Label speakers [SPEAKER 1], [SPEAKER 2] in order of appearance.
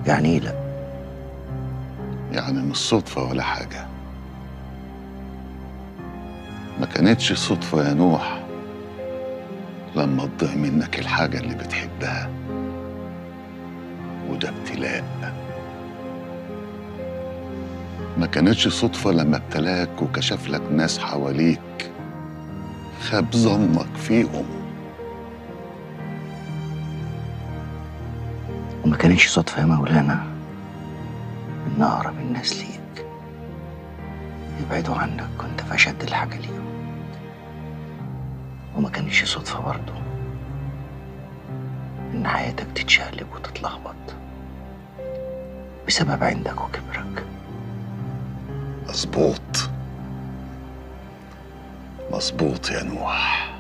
[SPEAKER 1] يعني ايه لا
[SPEAKER 2] يعني مش صدفة ولا حاجة ما كانتش صدفة يا نوح لما تضيع منك الحاجة اللي بتحبها وده ابتلاء ما كانتش صدفة لما ابتلاك وكشف لك ناس حواليك خاب ظنك فيهم
[SPEAKER 1] وما كانتش صدفة يا مولانا إن أقرب الناس ليك يبعدوا عنك كنت في أشد الحاجة ليهم وما كانتش صدفة برضه إن حياتك تتشقلب وتتلخبط بسبب عندك وكبرك
[SPEAKER 2] مظبوط مظبوط يا نوح